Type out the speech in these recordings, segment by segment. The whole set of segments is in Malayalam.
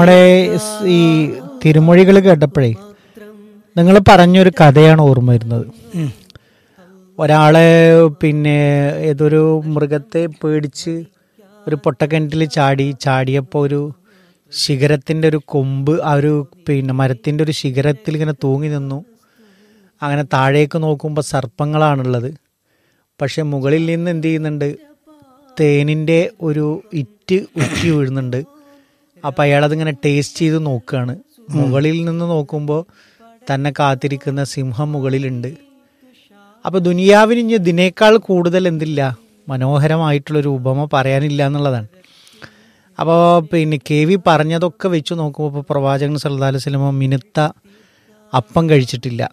നമ്മുടെ സ് ഈ തിരുമൊഴികൾ കേട്ടപ്പോഴേ നിങ്ങൾ പറഞ്ഞൊരു കഥയാണ് ഓർമ്മ വരുന്നത് ഒരാള് പിന്നെ ഏതൊരു മൃഗത്തെ പേടിച്ച് ഒരു പൊട്ടക്കിണറ്റിൽ ചാടി ചാടിയപ്പോൾ ഒരു ശിഖരത്തിൻ്റെ ഒരു കൊമ്പ് ആ ഒരു പിന്നെ മരത്തിൻ്റെ ഒരു ശിഖരത്തിൽ ഇങ്ങനെ തൂങ്ങി നിന്നു അങ്ങനെ താഴേക്ക് നോക്കുമ്പോൾ സർപ്പങ്ങളാണുള്ളത് പക്ഷെ മുകളിൽ നിന്ന് എന്ത് ചെയ്യുന്നുണ്ട് തേനിൻ്റെ ഒരു ഇറ്റ് ഉറ്റി വീഴുന്നുണ്ട് അപ്പം അയാളതിങ്ങനെ ടേസ്റ്റ് ചെയ്ത് നോക്കുകയാണ് മുകളിൽ നിന്ന് നോക്കുമ്പോൾ തന്നെ കാത്തിരിക്കുന്ന സിംഹം മുകളിലുണ്ട് അപ്പോൾ ദുനിയാവിന് ഇനി ഇതിനേക്കാൾ കൂടുതൽ എന്തില്ല മനോഹരമായിട്ടുള്ളൊരു ഉപമ പറയാനില്ല എന്നുള്ളതാണ് അപ്പോൾ പിന്നെ കെ വി പറഞ്ഞതൊക്കെ വെച്ച് നോക്കുമ്പോൾ ഇപ്പോൾ പ്രവാചകൻ സല്ലല്ലാഹു അലൈഹി വസല്ലമ മിനുത്ത അപ്പം കഴിച്ചിട്ടില്ല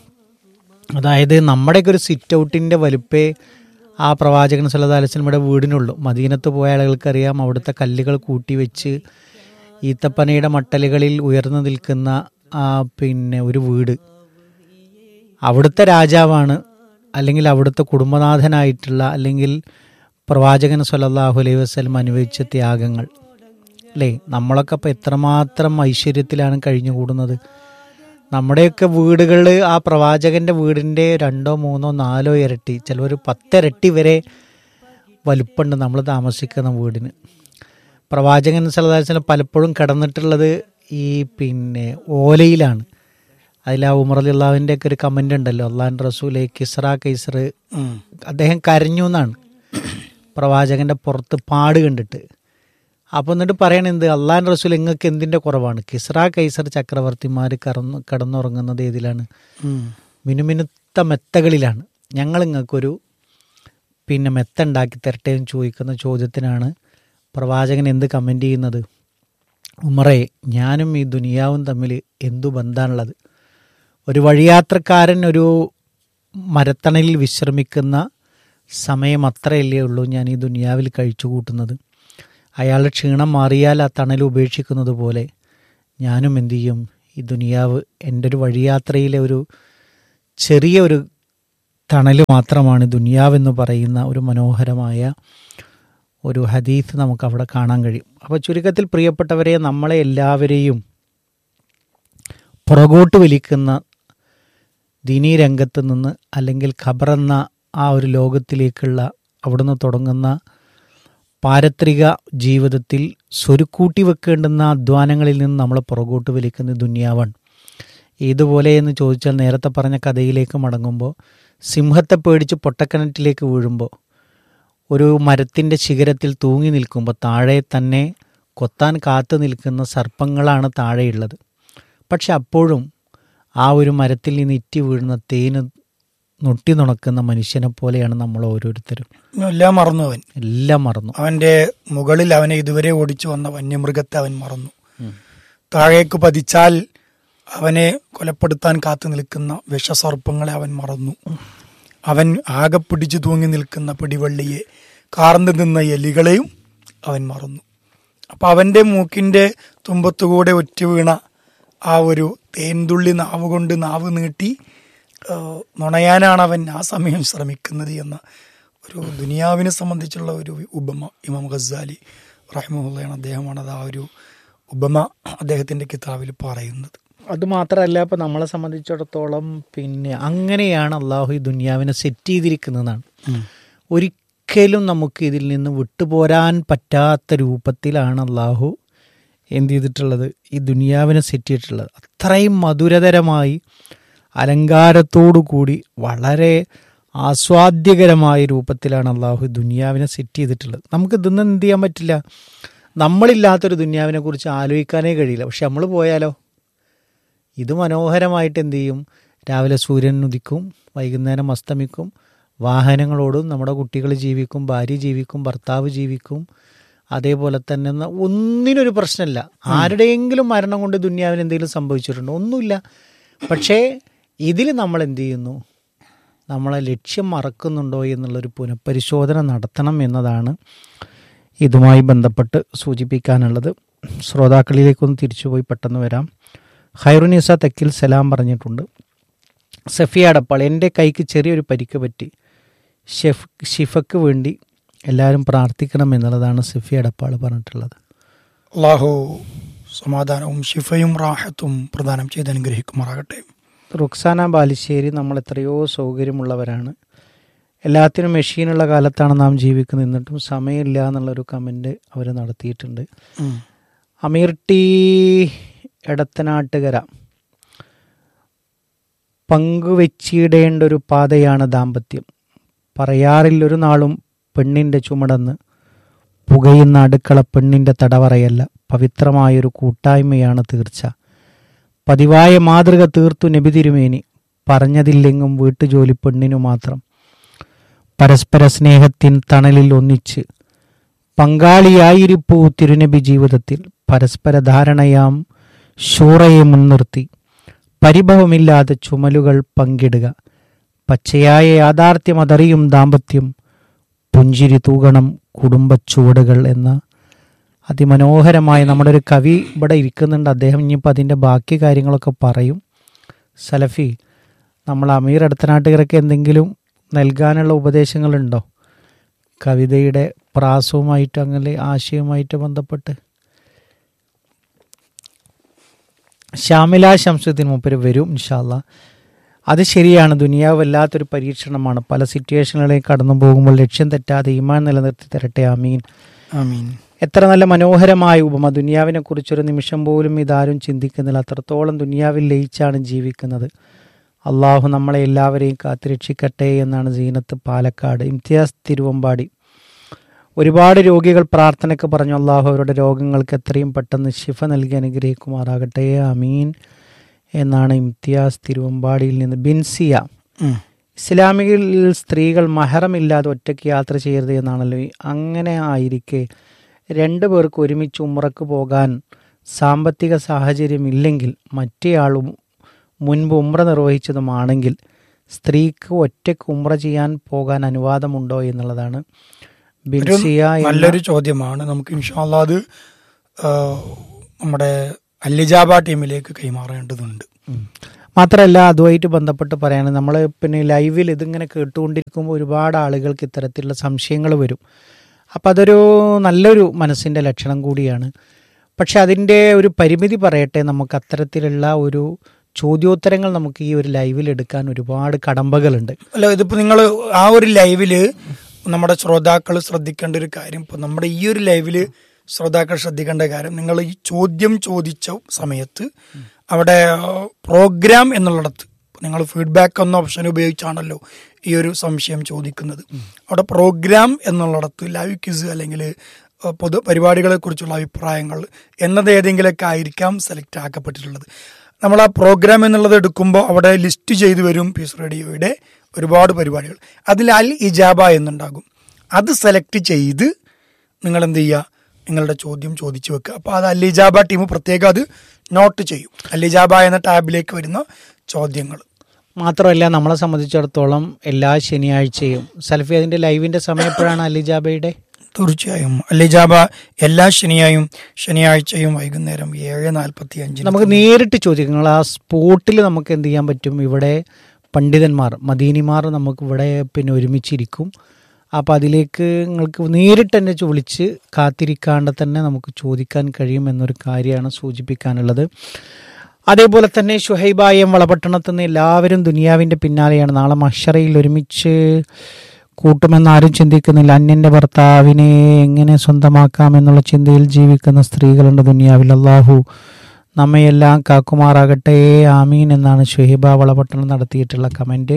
അതായത് നമ്മുടെയൊക്കെ ഒരു സിറ്റ് ഔട്ടിൻ്റെ വലുപ്പേ ആ പ്രവാചകൻ സല്ലല്ലാഹു അലൈഹി വസല്ലമയുടെ വീടിനുള്ളൂ മദീനത്ത് പോയ ആളുകൾക്കറിയാം അവിടുത്തെ കല്ലുകൾ കൂട്ടി വെച്ച് ഈത്തപ്പനയുടെ മട്ടലുകളിൽ ഉയർന്നു നിൽക്കുന്ന ആ പിന്നെ ഒരു വീട് അവിടുത്തെ രാജാവാണ് അല്ലെങ്കിൽ അവിടുത്തെ കുടുംബനാഥനായിട്ടുള്ള അല്ലെങ്കിൽ പ്രവാചകൻ സല്ലല്ലാഹു അലൈഹി വസല്ലം അനുഭവിച്ച ത്യാഗങ്ങൾ അല്ലേ നമ്മളൊക്കെ ഇപ്പോൾ എത്രമാത്രം ഐശ്വര്യത്തിലാണ് കഴിഞ്ഞുകൂടുന്നത് നമ്മുടെയൊക്കെ വീടുകളിൽ ആ പ്രവാചകന്റെ വീടിൻ്റെ രണ്ടോ മൂന്നോ നാലോ ഇരട്ടി ചിലവർ പത്തിരട്ടി വരെ വലുപ്പമുണ്ട് നമ്മൾ താമസിക്കുന്ന വീടിന് പ്രവാചകൻ സലദാസിന് പലപ്പോഴും കിടന്നിട്ടുള്ളത് ഈ പിന്നെ ഓലയിലാണ് അതിൽ ആ ഉമർ അള്ളാഹുവിൻ്റെ ഒക്കെ ഒരു കമൻ്റ് ഉണ്ടല്ലോ അള്ളാൻ റസൂലെ കിസ്റ കൈസർ അദ്ദേഹം കരഞ്ഞു എന്നാണ് പ്രവാചകന്റെ പുറത്ത് പാട് കണ്ടിട്ട് അപ്പോൾ എന്നിട്ട് പറയണ എന്ത് അള്ളാൻ റസൂൽ നിങ്ങൾക്ക് എന്തിൻ്റെ കുറവാണ് കിസ്റ കൈസർ ചക്രവർത്തിമാർ കറന്ന് കടന്നുറങ്ങുന്നത് ഏതിലാണ് മിനുമിനുത്ത മെത്തകളിലാണ് ഞങ്ങൾ നിങ്ങൾക്കൊരു പിന്നെ മെത്ത ഉണ്ടാക്കി തരട്ടെ എന്ന് ചോദിക്കുന്ന ചോദ്യത്തിനാണ് പ്രവാചകൻ എന്ത് കമൻ്റ് ചെയ്യുന്നത് ഉമറേ ഞാനും ഈ ദുനിയാവും തമ്മിൽ എന്തു ബന്ധമാണുള്ളത് ഒരു വഴിയാത്രക്കാരൻ ഒരു മരത്തണലിൽ വിശ്രമിക്കുന്ന സമയം അത്രയല്ലേ ഉള്ളൂ ഞാൻ ഈ ദുനിയാവിൽ കഴിച്ചു കൂട്ടുന്നത് അയാളുടെ ക്ഷീണം മാറിയാൽ ആ തണൽ ഉപേക്ഷിക്കുന്നത് പോലെ ഞാനും എന്തു ചെയ്യും ഈ ദുനിയാവ് എൻ്റെ ഒരു വഴിയാത്രയിലെ ഒരു ചെറിയ ഒരു തണൽ മാത്രമാണ് ദുനിയാവെന്ന് പറയുന്ന ഒരു മനോഹരമായ ഒരു ഹദീസ് നമുക്ക് അവിടെ കാണാൻ കഴിയും അപ്പോൾ ചുരുക്കത്തിൽ പ്രിയപ്പെട്ടവരെ നമ്മളെ എല്ലാവരെയും പുറകോട്ട് വലിക്കുന്ന ദീനീ രംഗത്ത് നിന്ന് അല്ലെങ്കിൽ ഖബറെന്ന ആ ഒരു ലോകത്തിലേക്കുള്ള അവിടുന്ന് തുടങ്ങുന്ന പാരത്രിക ജീവിതത്തിൽ സ്വരുക്കൂട്ടി വെക്കേണ്ടുന്ന അധ്വാനങ്ങളിൽ നിന്ന് നമ്മളെ പുറകോട്ട് വലിക്കുന്ന ദുന്യാവാണ് ഏതുപോലെ എന്ന് ചോദിച്ചാൽ നേരത്തെ പറഞ്ഞ കഥയിലേക്ക് മടങ്ങുമ്പോൾ സിംഹത്തെ പേടിച്ച് പൊട്ടക്കിണറ്റിലേക്ക് വീഴുമ്പോൾ ഒരു മരത്തിൻ്റെ ശിഖരത്തിൽ തൂങ്ങി നിൽക്കുമ്പോൾ താഴെ തന്നെ കൊത്താൻ കാത്തു നിൽക്കുന്ന സർപ്പങ്ങളാണ് താഴെയുള്ളത് പക്ഷെ അപ്പോഴും ആ ഒരു മരത്തിൽ നിന്ന് ഇറ്റി വീഴുന്ന തേന് നൊട്ടി നുണക്കുന്ന മനുഷ്യനെ പോലെയാണ് നമ്മൾ ഓരോരുത്തരും എല്ലാം മറന്നു അവൻ എല്ലാം മറന്നു അവന്റെ മുകളിൽ അവനെ ഇതുവരെ ഓടിച്ചു വന്ന വന്യമൃഗത്തെ അവൻ മറന്നു താഴേക്ക് പതിച്ചാൽ അവനെ കൊലപ്പെടുത്താൻ കാത്തു നിൽക്കുന്ന വിഷസർപ്പങ്ങളെ അവൻ മറന്നു അവൻ ആകെ പിടിച്ചു തൂങ്ങി നിൽക്കുന്ന പിടിവള്ളിയെ കാർന്നു നിന്ന എലികളെയും അവൻ മറന്നു അപ്പൊ അവന്റെ മൂക്കിന്റെ തുമ്പത്തുകൂടെ ഒറ്റ വീണ ആ ഒരു തേൻതുള്ളി നാവ് കൊണ്ട് നാവ് നീട്ടി ആ, നുണയാനാണ് അവൻ ആ സമയം ശ്രമിക്കുന്നത് എന്ന ഒരു ദുനിയാവിനെ സംബന്ധിച്ചുള്ള ഒരു ഉപമ ഇമാം ഖസാലി റഹ്മുള്ളയാണ് അദ്ദേഹമാണ് അത് ആ ഒരു ഉപമ അദ്ദേഹത്തിന്റെ കിതാബിൽ പറയുന്നത് അത് മാത്രമല്ല ഇപ്പം നമ്മളെ സംബന്ധിച്ചിടത്തോളം പിന്നെ അങ്ങനെയാണ് അള്ളാഹു ഈ ദുനിയാവിനെ സെറ്റ് ചെയ്തിരിക്കുന്നതാണ് ഒരിക്കലും നമുക്ക് ഇതിൽ നിന്ന് വിട്ടുപോരാൻ പറ്റാത്ത രൂപത്തിലാണ് അള്ളാഹു എന്ത് ചെയ്തിട്ടുള്ളത് ഈ ദുനിയാവിനെ സെറ്റ് ചെയ്തിട്ടുള്ളത് അത്രയും മധുരതരമായി അലങ്കാരത്തോടു കൂടി വളരെ ആസ്വാദ്യകരമായ രൂപത്തിലാണ് അള്ളാഹു ദുനിയാവിനെ സെറ്റ് ചെയ്തിട്ടുള്ളത് നമുക്ക് ഇതൊന്നും എന്ത് ചെയ്യാൻ പറ്റില്ല നമ്മളില്ലാത്തൊരു ദുനിയാവിനെ കുറിച്ച് ആലോചിക്കാനേ കഴിയില്ല പക്ഷെ നമ്മൾ പോയാലോ ഇത് മനോഹരമായിട്ട് എന്ത് ചെയ്യും രാവിലെ സൂര്യൻ ഉദിക്കും വൈകുന്നേരം അസ്തമിക്കും വാഹനങ്ങളോടും നമ്മുടെ കുട്ടികൾ ജീവിക്കും ഭാര്യ ജീവിക്കും ഭർത്താവ് ജീവിക്കും അതേപോലെ തന്നെ ന- ഒന്നിനൊരു പ്രശ്നമില്ല ആരുടെയെങ്കിലും മരണം കൊണ്ട് ദുന്യാവിന് എന്തെങ്കിലും സംഭവിച്ചിട്ടുണ്ടോ ഒന്നുമില്ല പക്ഷേ ഇതിൽ നമ്മൾ എന്ത് ചെയ്യുന്നു നമ്മളെ ലക്ഷ്യം മറക്കുന്നുണ്ടോ എന്നുള്ളൊരു പുനഃപരിശോധന നടത്തണം എന്നതാണ് ഇതുമായി ബന്ധപ്പെട്ട് സൂചിപ്പിക്കാനുള്ളത് ശ്രോതാക്കളിലേക്കൊന്ന് തിരിച്ചുപോയി പെട്ടെന്ന് വരാം ഹൈറുനിസ തെക്കിൽ സലാം പറഞ്ഞിട്ടുണ്ട് സഫിയ അടപ്പാൾ എൻ്റെ കൈക്ക് ചെറിയൊരു പരിക്ക് പറ്റി ഷെഫ് ഷിഫക്ക് വേണ്ടി എല്ലാവരും പ്രാർത്ഥിക്കണം എന്നുള്ളതാണ് സഫിയ അടപ്പാൾ പറഞ്ഞിട്ടുള്ളത് അള്ളാഹു സമാധാനവും ശിഫയും റാഹത്തും പ്രദാനം ചെയ്ത് അനുഗ്രഹിക്കുമാറാകട്ടെ റുക്സാന ബാലുശ്ശേരി നമ്മൾ എത്രയോ സൗകര്യമുള്ളവരാണ് എല്ലാത്തിനും മെഷീനുള്ള കാലത്താണ് നാം ജീവിക്കുന്നത് എന്നിട്ടും സമയമില്ല എന്നുള്ളൊരു കമൻറ്റ് അവർ നടത്തിയിട്ടുണ്ട് ഉം. അമീർ ടി എടത്തനാട്ടുകര പങ്കുവെച്ചിടേണ്ട ഒരു പാതയാണ് ദാമ്പത്യം പറയാറില്ലൊരു നാളും പെണ്ണിൻ്റെ ചുമടെന്ന് പുകയുന്ന അടുക്കള പെണ്ണിൻ്റെ തടവറയല്ല പവിത്രമായൊരു കൂട്ടായ്മയാണ് തീർച്ച പതിവായ മാതൃക തീർത്തു നബി തിരുമേനി പറഞ്ഞതില്ലെങ്കും വീട്ടുജോലി പെണ്ണിനു മാത്രം പരസ്പര സ്നേഹത്തിൻ തണലിൽ ഒന്നിച്ച് പങ്കാളിയായിരിപ്പൂ തിരുനബി ജീവിതത്തിൽ പരസ്പര ധാരണയാം ശൂറയെ മുൻനിർത്തി പരിഭവമില്ലാതെ ചുമലുകൾ പങ്കിടുക പച്ചയായ യാഥാർത്ഥ്യം അതറിയും ദാമ്പത്യം പുഞ്ചിരി തൂകണം കുടുംബച്ചുവടുകൾ എന്ന അതിമനോഹരമായ നമ്മുടെ ഒരു കവി ഇവിടെ ഇരിക്കുന്നുണ്ട് അദ്ദേഹം ഇനിയിപ്പോൾ അതിൻ്റെ ബാക്കി കാര്യങ്ങളൊക്കെ പറയും സലഫി നമ്മൾ അമീർ അടുത്തനാട്ടുകാരൊക്കെ എന്തെങ്കിലും നൽകാനുള്ള ഉപദേശങ്ങളുണ്ടോ കവിതയുടെ പ്രാസവുമായിട്ട് അങ്ങനെ ആശയവുമായിട്ട് ബന്ധപ്പെട്ട് ഷാമില ശംസുദ്ദീൻ മൂപ്പര് വരും ഇൻഷാല്ല അത് ശരിയാണ് ദുനിയാവ് വല്ലാത്തൊരു പരീക്ഷണമാണ് പല സിറ്റുവേഷനുകളിലേക്ക് കടന്നു പോകുമ്പോൾ ലക്ഷ്യം തെറ്റാതെ ഈമാൻ നിലനിർത്തി തരട്ടെ അമീൻ ആമീൻ എത്ര നല്ല മനോഹരമായ ഉപമ ദുനിയാവിനെ കുറിച്ചൊരു നിമിഷം പോലും ഇതാരും ചിന്തിക്കുന്നില്ല അത്രത്തോളം ദുനിയാവിൽ ലയിച്ചാണ് ജീവിക്കുന്നത് അള്ളാഹു നമ്മളെ എല്ലാവരെയും കാത്തുരക്ഷിക്കട്ടെ എന്നാണ് സീനത്ത് പാലക്കാട് ഇംതിയാസ് തിരുവമ്പാടി ഒരുപാട് രോഗികൾ പ്രാർത്ഥനയ്ക്ക് പറഞ്ഞു അള്ളാഹു അവരുടെ രോഗങ്ങൾക്ക് എത്രയും പെട്ടെന്ന് ശിഫ നൽകി അനുഗ്രഹിക്കുമാറാകട്ടെ അമീൻ എന്നാണ് ഇംതിയാസ് തിരുവമ്പാടിയിൽ നിന്ന് ബിൻസിയ ഉം. ഇസ്ലാമിയിൽ സ്ത്രീകൾ മഹറമില്ലാതെ ഒറ്റയ്ക്ക് യാത്ര ചെയ്യരുത് എന്നാണല്ലോ ഈ- അങ്ങനെ ആയിരിക്കെ രണ്ടു പേർക്ക് ഒരുമിച്ച് ഉമ്രക്ക് പോകാൻ സാമ്പത്തിക സാഹചര്യം ഇല്ലെങ്കിൽ മറ്റേയാളും മുൻപ് ഉമ്ര നിർവഹിച്ചതുമാണെങ്കിൽ സ്ത്രീക്ക് ഒറ്റയ്ക്ക് ഉമ്ര ചെയ്യാൻ പോകാൻ അനുവാദമുണ്ടോ എന്നുള്ളതാണ് ഒരു ബിൻസിയ എന്ന- നല്ലൊരു ചോദ്യമാണ് നമുക്ക് ഇൻഷാല്ല അത് ആ, നമ്മുടെ അല്ലിജാബ ടീമിലേക്ക് കൈമാറേണ്ടതുണ്ട് ഉം. മാത്രമല്ല അതുമായിട്ട് ബന്ധപ്പെട്ട് പറയുകയാണെങ്കിൽ നമ്മൾ പിന്നെ ലൈവിൽ ഇതിങ്ങനെ കേട്ടുകൊണ്ടിരിക്കുമ്പോൾ ഒരുപാട് ആളുകൾക്ക് ഇത്തരത്തിലുള്ള സംശയങ്ങൾ വരും അപ്പം അതൊരു നല്ലൊരു മനസ്സിൻ്റെ ലക്ഷണം കൂടിയാണ് പക്ഷെ അതിൻ്റെ ഒരു പരിമിതി പറയട്ടെ നമുക്ക് അത്തരത്തിലുള്ള ഒരു ചോദ്യോത്തരങ്ങൾ നമുക്ക് ഈ ഒരു ലൈവിൽ എടുക്കാൻ ഒരുപാട് കടമ്പകളുണ്ട് അല്ല ഇതിപ്പോ നിങ്ങൾ ആ ഒരു ലൈവില് നമ്മുടെ ശ്രോതാക്കൾ ശ്രദ്ധിക്കേണ്ട ഒരു കാര്യം ഇപ്പൊ നമ്മുടെ ഈ ഒരു ലൈവില് ശ്രോതാക്കൾ ശ്രദ്ധിക്കേണ്ട കാര്യം നിങ്ങൾ ഈ ചോദ്യം ചോദിച്ച സമയത്ത് അവിടെ പ്രോഗ്രാം എന്നുള്ളിടത്ത് നിങ്ങൾ ഫീഡ്ബാക്ക് എന്ന ഓപ്ഷൻ ഉപയോഗിച്ചാണല്ലോ ഈ ഒരു സംശയം ചോദിക്കുന്നത് അവിടെ പ്രോഗ്രാം എന്നുള്ളിടത്ത് ലൈവ് ക്വിസ് അല്ലെങ്കിൽ ഏഹ്, പൊതു പരിപാടികളെ കുറിച്ചുള്ള അഭിപ്രായങ്ങൾ എന്നത് ഏതെങ്കിലുമൊക്കെ ആയിരിക്കാം സെലക്ട് ആക്കപ്പെട്ടിട്ടുള്ളത് നമ്മൾ ആ പ്രോഗ്രാം എന്നുള്ളത് എടുക്കുമ്പോൾ അവിടെ ലിസ്റ്റ് ചെയ്തു വരും പീസ് റേഡിയോയുടെ ഒരുപാട് പരിപാടികൾ അതിൽ അൽ ഇജാബ എന്നുണ്ടാകും അത് സെലക്ട് ചെയ്ത് നിങ്ങൾ എന്ത് ചെയ്യുക നിങ്ങളുടെ ചോദ്യം ചോദിച്ചു വെക്കുക അപ്പോൾ അത് അൽ ഇജാബ ടീം പ്രത്യേകം അത് നോട്ട് ചെയ്യും അൽ ഇജാബ എന്ന ടാബിലേക്ക് വരുന്ന ചോദ്യങ്ങൾ മാത്രമല്ല നമ്മളെ സംബന്ധിച്ചിടത്തോളം എല്ലാ ശനിയാഴ്ചയും സൽഫി അതിൻ്റെ ലൈവിൻ്റെ സമയം എപ്പോഴാണ് അലിജാബയുടെ തീർച്ചയായും അൽ ഇജാബ എല്ലാ ശനിയായും ശനിയാഴ്ചയും വൈകുന്നേരം ഏഴ് നാൽപ്പത്തി അഞ്ചിന് നമുക്ക് നേരിട്ട് ചോദിക്കുക ആ സ്പോട്ടിൽ നമുക്ക് എന്ത് ചെയ്യാൻ പറ്റും ഇവിടെ പണ്ഡിതന്മാർ മദീനിമാർ നമുക്ക് ഇവിടെ പിന്നെ ഒരുമിച്ചിരിക്കും അപ്പോൾ അതിലേക്ക് നിങ്ങൾക്ക് നേരിട്ട് തന്നെ ചോ- വിളിച്ച് കാത്തിരിക്കാണ്ട് തന്നെ നമുക്ക് ചോദിക്കാൻ കഴിയും എന്നൊരു കാര്യമാണ് സൂചിപ്പിക്കാനുള്ളത് അതേപോലെ തന്നെ ഷുഹൈബായം വളപട്ടണത്ത് നിന്ന് എല്ലാവരും ദുനിയാവിൻ്റെ പിന്നാലെയാണ് നാളെ മഷറയിൽ ഒരുമിച്ച് കൂട്ടുമെന്ന് ആരും ചിന്തിക്കുന്നില്ല അന്യൻ്റെ ഭർത്താവിനെ എങ്ങനെ സ്വന്തമാക്കാം എന്നുള്ള ചിന്തയിൽ ജീവിക്കുന്ന സ്ത്രീകളുണ്ട് ദുനിയാവിൽ അള്ളാഹു നമ്മയെല്ലാം കാക്കുമാറാകട്ടെ ആമീൻ എന്നാണ് ഷുഹൈബ വളപട്ടണം നടത്തിയിട്ടുള്ള കമൻറ്റ്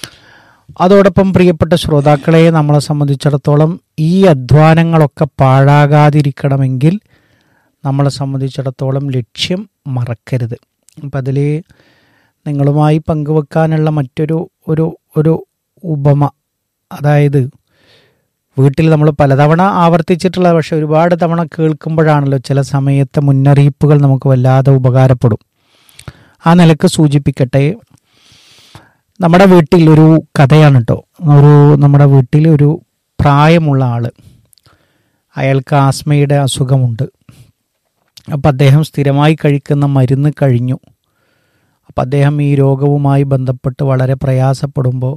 അതോടൊപ്പം പ്രിയപ്പെട്ട ശ്രോതാക്കളെ നമ്മളെ സംബന്ധിച്ചിടത്തോളം ഈ അധ്വാനങ്ങളൊക്കെ പാഴാകാതിരിക്കണമെങ്കിൽ നമ്മളെ സംബന്ധിച്ചിടത്തോളം ലക്ഷ്യം മറക്കരുത് അപ്പം അതിൽ നിങ്ങളുമായി പങ്കുവെക്കാനുള്ള മറ്റൊരു ഒരു ഒരു ഉപമ അതായത് വീട്ടിൽ നമ്മൾ പലതവണ ആവർത്തിച്ചിട്ടുള്ള പക്ഷെ ഒരുപാട് തവണ കേൾക്കുമ്പോഴാണല്ലോ ചില സമയത്തെ മുന്നറിയിപ്പുകൾ നമുക്ക് വല്ലാതെ ഉപകാരപ്പെടും ആ നിലക്ക് സൂചിപ്പിക്കട്ടെ നമ്മുടെ വീട്ടിൽ ഒരു കഥയാണ് കേട്ടോ ഒരു നമ്മുടെ വീട്ടിൽ ഒരു പ്രായമുള്ള ആൾ അയാൾക്ക് ആസ്മയുടെ അസുഖമുണ്ട് അപ്പം അദ്ദേഹം സ്ഥിരമായി കഴിക്കുന്ന മരുന്ന് കഴിഞ്ഞു അപ്പം അദ്ദേഹം ഈ രോഗവുമായി ബന്ധപ്പെട്ട് വളരെ പ്രയാസപ്പെടുമ്പോൾ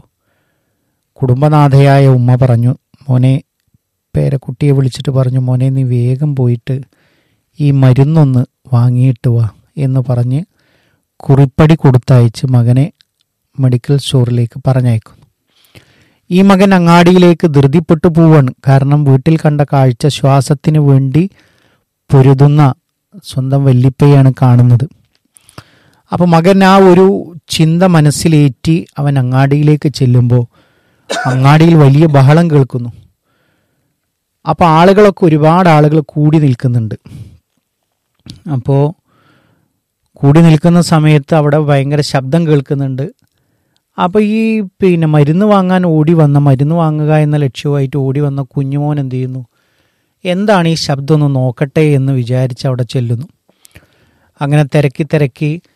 കുടുംബനാഥയായ ഉമ്മ പറഞ്ഞു മോനെ പേരക്കുട്ടിയെ വിളിച്ചിട്ട് പറഞ്ഞു മോനെ നീ വേഗം പോയിട്ട് ഈ മരുന്നൊന്ന് വാങ്ങിയിട്ട് വാ എന്ന് പറഞ്ഞ് കുറിപ്പടി കൊടുത്തയച്ച് മകനെ മെഡിക്കൽ സ്റ്റോറിലേക്ക് പറഞ്ഞയക്കുന്നു ഈ മകൻ അങ്ങാടിയിലേക്ക് ധൃതിപ്പെട്ടു പോവാണ് കാരണം വീട്ടിൽ കണ്ട കാഴ്ച ശ്വാസത്തിന് വേണ്ടി പൊരുതുന്ന സ്വന്തം വല്ലിപ്പയാണ് കാണുന്നത് അപ്പോൾ മകൻ ആ ഒരു ചിന്ത മനസ്സിലേറ്റി അവൻ അങ്ങാടിയിലേക്ക് ചെല്ലുമ്പോൾ അങ്ങാടിയിൽ വലിയ ബഹളം കേൾക്കുന്നു അപ്പോൾ ആളുകളൊക്കെ ഒരുപാട് ആളുകൾ കൂടി നിൽക്കുന്നുണ്ട് അപ്പോൾ കൂടി നിൽക്കുന്ന സമയത്ത് അവിടെ ഭയങ്കര ശബ്ദം കേൾക്കുന്നുണ്ട് അപ്പോൾ ഈ പിന്നെ മരുന്ന് വാങ്ങാൻ ഓടി വന്ന മരുന്ന് വാങ്ങുക എന്ന ലക്ഷ്യവുമായിട്ട് ഓടി വന്ന കുഞ്ഞുമോൻ എന്ത് ചെയ്യുന്നു എന്താണ് ഈ ശബ്ദം ഒന്ന് നോക്കട്ടെ എന്ന് വിചാരിച്ച് അവിടെ ചെല്ലുന്നു അങ്ങനെ തിരക്കി തിരക്കി